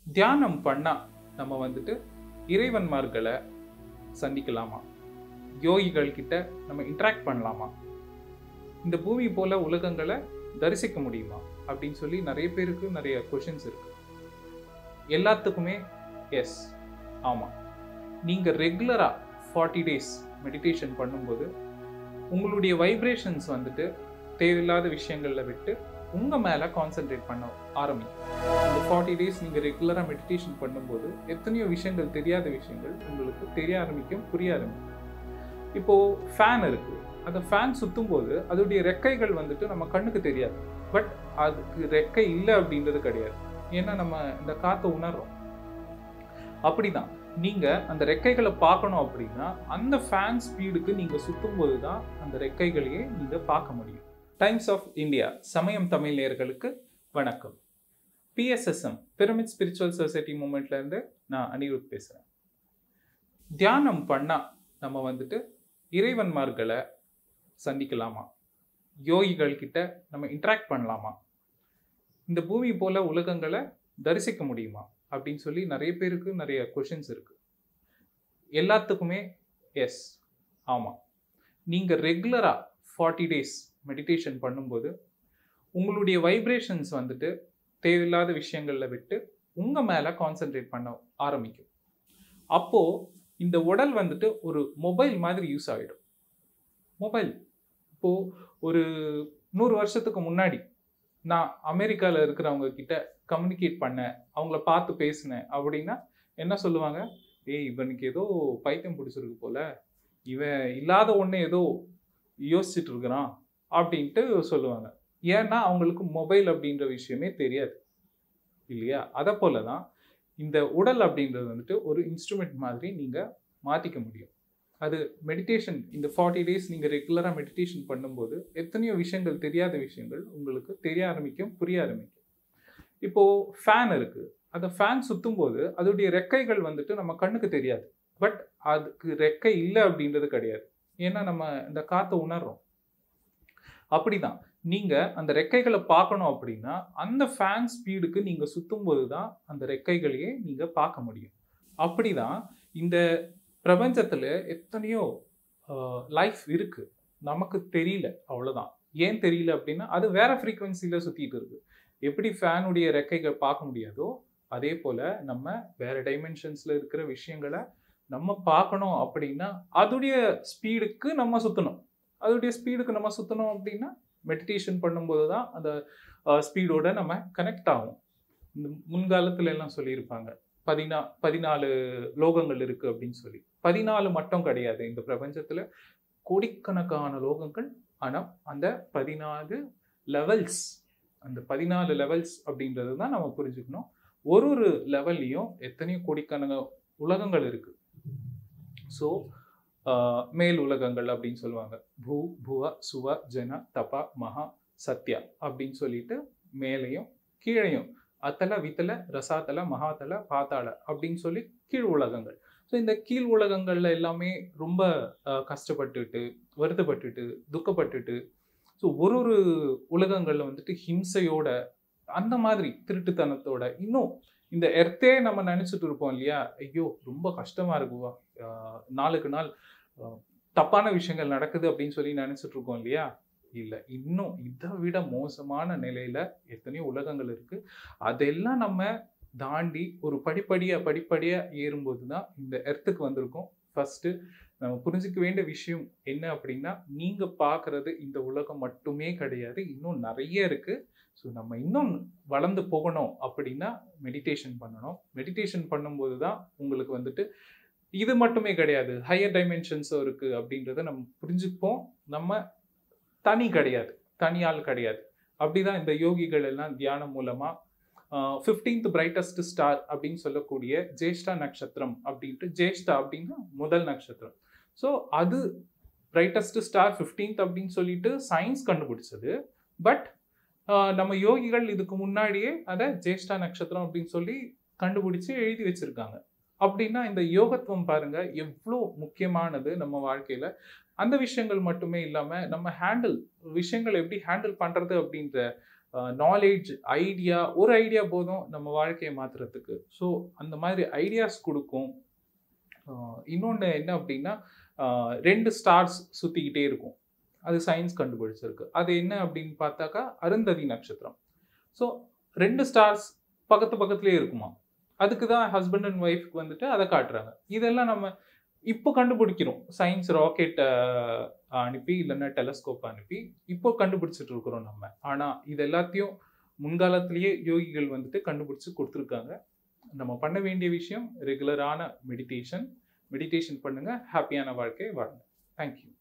தியானம் பண்ணா நம்ம வந்துட்டு இறைவன்மார்களை சந்திக்கலாமா யோகிகள் கிட்ட நம்ம இன்ட்ராக்ட் பண்ணலாமா இந்த பூமி போல உலகங்களை தரிசிக்க முடியுமா அப்படின்னு சொல்லி நிறைய பேருக்கு நிறைய கொஷின்ஸ் இருக்கு எல்லாத்துக்குமே எஸ் ஆமாம் நீங்கள் ரெகுலராக ஃபார்ட்டி டேஸ் மெடிடேஷன் பண்ணும்போது உங்களுடைய வைப்ரேஷன்ஸ் வந்துட்டு தேவையில்லாத விஷயங்களில் விட்டு உங்கள் மேலே கான்சென்ட்ரேட் பண்ண ஆரம்பிக்கும் இந்த ஃபார்ட்டி டேஸ் நீங்கள் ரெகுலராக மெடிடேஷன் பண்ணும்போது எத்தனையோ விஷயங்கள் தெரியாத விஷயங்கள் உங்களுக்கு தெரிய ஆரம்பிக்கும் புரிய ஆரம்பிக்கும் இப்போது ஃபேன் இருக்குது அந்த ஃபேன் சுற்றும் போது அதோடைய ரெக்கைகள் வந்துட்டு நம்ம கண்ணுக்கு தெரியாது பட் அதுக்கு ரெக்கை இல்லை அப்படின்றது கிடையாது ஏன்னா நம்ம இந்த காற்றை உணர்றோம் அப்படிதான் நீங்க அந்த ரெக்கைகளை பார்க்கணும் அப்படின்னா அந்த ஃபேன் ஸ்பீடுக்கு நீங்க சுத்தும் போது தான் அந்த ரெக்கைகளையே நீங்க பார்க்க முடியும் டைம்ஸ் ஆஃப் இந்தியா சமயம் தமிழ் நேயர்களுக்கு வணக்கம் பிஎஸ்எஸ்எம் பிரமிட் ஸ்பிரிச்சுவல் சொசைட்டி மூமெண்ட்ல இருந்து நான் அனிருத் பேசுறேன் தியானம் பண்ணா நம்ம வந்துட்டு இறைவன்மார்களை சந்திக்கலாமா யோகிகள் கிட்ட நம்ம இன்ட்ராக்ட் பண்ணலாமா இந்த பூமி போல உலகங்களை தரிசிக்க முடியுமா அப்படின்னு சொல்லி நிறைய பேருக்கு நிறைய கொஷின்ஸ் இருக்கு எல்லாத்துக்குமே எஸ் ஆமாம் நீங்கள் ரெகுலராக ஃபார்ட்டி டேஸ் மெடிடேஷன் பண்ணும்போது உங்களுடைய வைப்ரேஷன்ஸ் வந்துட்டு தேவையில்லாத விஷயங்களில் விட்டு உங்கள் மேலே கான்சென்ட்ரேட் பண்ண ஆரம்பிக்கும் அப்போது இந்த உடல் வந்துட்டு ஒரு மொபைல் மாதிரி யூஸ் ஆகிடும் மொபைல் இப்போது ஒரு நூறு வருஷத்துக்கு முன்னாடி நான் அமெரிக்காவில் இருக்கிறவங்க கிட்ட கம்யூனிகேட் பண்ணேன் அவங்கள பார்த்து பேசினேன் அப்படின்னா என்ன சொல்லுவாங்க ஏய் இவனுக்கு ஏதோ பைத்தியம் பிடிச்சிருக்கு போல இவன் இல்லாத ஒன்று ஏதோ யோசிச்சுட்டு இருக்கிறான் அப்படின்ட்டு சொல்லுவாங்க ஏன்னா அவங்களுக்கு மொபைல் அப்படின்ற விஷயமே தெரியாது இல்லையா அதை போல தான் இந்த உடல் அப்படின்றது வந்துட்டு ஒரு இன்ஸ்ட்ருமெண்ட் மாதிரி நீங்கள் மாற்றிக்க முடியும் அது மெடிடேஷன் இந்த ஃபார்ட்டி டேஸ் நீங்கள் ரெகுலராக மெடிடேஷன் பண்ணும்போது எத்தனையோ விஷயங்கள் தெரியாத விஷயங்கள் உங்களுக்கு தெரிய ஆரம்பிக்கும் புரிய ஆரம்பிக்கும் இப்போது ஃபேன் இருக்குது அந்த ஃபேன் சுற்றும் போது அதோடைய ரெக்கைகள் வந்துட்டு நம்ம கண்ணுக்கு தெரியாது பட் அதுக்கு ரெக்கை இல்லை அப்படின்றது கிடையாது ஏன்னா நம்ம இந்த காற்றை உணர்றோம் அப்படிதான் நீங்கள் அந்த ரெக்கைகளை பார்க்கணும் அப்படின்னா அந்த ஃபேன் ஸ்பீடுக்கு நீங்கள் சுற்றும் போது தான் அந்த ரெக்கைகளையே நீங்கள் பார்க்க முடியும் அப்படிதான் இந்த பிரபஞ்சத்தில் எத்தனையோ லைஃப் இருக்கு நமக்கு தெரியல அவ்வளோதான் ஏன் தெரியல அப்படின்னா அது வேற ஃப்ரீக்குவென்சியில் சுற்றிட்டு இருக்கு எப்படி ஃபேனுடைய ரெக்கைகள் பார்க்க முடியாதோ அதே போல் நம்ம வேற டைமென்ஷன்ஸில் இருக்கிற விஷயங்களை நம்ம பார்க்கணும் அப்படின்னா அதோடைய ஸ்பீடுக்கு நம்ம சுற்றணும் அதோடைய ஸ்பீடுக்கு நம்ம சுற்றணும் அப்படின்னா மெடிடேஷன் பண்ணும்போது தான் அந்த ஸ்பீடோட நம்ம கனெக்ட் ஆகும் இந்த முன்காலத்துல எல்லாம் சொல்லியிருப்பாங்க பதினா பதினாலு லோகங்கள் இருக்கு அப்படின்னு சொல்லி பதினாலு மட்டும் கிடையாது இந்த பிரபஞ்சத்துல கோடிக்கணக்கான லோகங்கள் ஆனால் அந்த பதினாலு லெவல்ஸ் அந்த பதினாலு லெவல்ஸ் அப்படின்றது தான் நம்ம புரிஞ்சுக்கணும் ஒரு ஒரு லெவல்லையும் எத்தனையோ கோடிக்கணக்க உலகங்கள் இருக்கு ஸோ மேல் உலகங்கள் அப்படின்னு சொல்லுவாங்க பூ புவ சுவ ஜன தபா மகா சத்யா அப்படின்னு சொல்லிட்டு மேலையும் கீழையும் அத்தல வித்தல ரசாத்தல மகாத்தல பாத்தாள அப்படின்னு சொல்லி கீழ் உலகங்கள் ஸோ இந்த கீழ் உலகங்கள்ல எல்லாமே ரொம்ப கஷ்டப்பட்டுட்டு வருத்தப்பட்டுட்டு துக்கப்பட்டுட்டு ஸோ ஒரு ஒரு உலகங்கள்ல வந்துட்டு ஹிம்சையோட அந்த மாதிரி திருட்டுத்தனத்தோட இன்னும் இந்த எர்த்தே நம்ம நினைச்சிட்டு இருப்போம் இல்லையா ஐயோ ரொம்ப கஷ்டமா இருக்குவா நாளுக்கு நாள் தப்பான விஷயங்கள் நடக்குது அப்படின்னு சொல்லி நினைச்சிட்டு இருக்கோம் இல்லையா இல்லை இன்னும் இதை விட மோசமான நிலையில எத்தனையோ உலகங்கள் இருக்கு அதெல்லாம் நம்ம தாண்டி ஒரு படிப்படியா படிப்படியா ஏறும்போது தான் இந்த எர்த்துக்கு வந்திருக்கோம் ஃபர்ஸ்ட் நம்ம புரிஞ்சுக்க வேண்டிய விஷயம் என்ன அப்படின்னா நீங்க பாக்குறது இந்த உலகம் மட்டுமே கிடையாது இன்னும் நிறைய இருக்கு ஸோ நம்ம இன்னும் வளர்ந்து போகணும் அப்படின்னா மெடிடேஷன் பண்ணணும் மெடிடேஷன் பண்ணும்போது தான் உங்களுக்கு வந்துட்டு இது மட்டுமே கிடையாது ஹையர் டைமென்ஷன்ஸும் இருக்கு அப்படின்றத நம்ம புரிஞ்சுப்போம் நம்ம தனி கிடையாது தனியால் கிடையாது அப்படிதான் இந்த யோகிகள் எல்லாம் தியானம் மூலமா ஃபிஃப்டீன்த் பிரைட்டஸ்ட் ஸ்டார் அப்படின்னு சொல்லக்கூடிய ஜேஷ்டா நட்சத்திரம் அப்படின்ட்டு ஜேஷ்டா அப்படின்னா முதல் நட்சத்திரம் ஸோ அது பிரைட்டஸ்ட் ஸ்டார் ஃபிஃப்டீன்த் அப்படின்னு சொல்லிட்டு சயின்ஸ் கண்டுபிடிச்சது பட் நம்ம யோகிகள் இதுக்கு முன்னாடியே அதை ஜேஷ்டா நட்சத்திரம் அப்படின்னு சொல்லி கண்டுபிடிச்சு எழுதி வச்சிருக்காங்க அப்படின்னா இந்த யோகத்துவம் பாருங்க எவ்வளோ முக்கியமானது நம்ம வாழ்க்கையில அந்த விஷயங்கள் மட்டுமே இல்லாம நம்ம ஹேண்டில் விஷயங்களை எப்படி ஹேண்டில் பண்றது அப்படின்ற நாலேஜ் ஐடியா ஒரு ஐடியா போதும் நம்ம வாழ்க்கையை மாற்றுறதுக்கு ஸோ அந்த மாதிரி ஐடியாஸ் கொடுக்கும் இன்னொன்று என்ன அப்படின்னா ஆஹ் ரெண்டு ஸ்டார்ஸ் சுற்றிக்கிட்டே இருக்கும் அது சயின்ஸ் கண்டுபிடிச்சிருக்கு அது என்ன அப்படின்னு பார்த்தாக்கா அருந்ததி நட்சத்திரம் ஸோ ரெண்டு ஸ்டார்ஸ் பக்கத்து பக்கத்துலேயே இருக்குமா அதுக்கு தான் ஹஸ்பண்ட் அண்ட் ஒய்ஃப்க்கு வந்துட்டு அதை காட்டுறாங்க இதெல்லாம் நம்ம இப்போ கண்டுபிடிக்கிறோம் சயின்ஸ் ராக்கெட் அனுப்பி இல்லைன்னா டெலஸ்கோப் அனுப்பி இப்போ கண்டுபிடிச்சிட்டு இருக்கிறோம் நம்ம ஆனால் இது எல்லாத்தையும் முன்காலத்திலேயே யோகிகள் வந்துட்டு கண்டுபிடிச்சு கொடுத்துருக்காங்க நம்ம பண்ண வேண்டிய விஷயம் ரெகுலரான மெடிடேஷன் மெடிடேஷன் பண்ணுங்க ஹாப்பியான வாழ்க்கை வாழுங்க தேங்க்யூ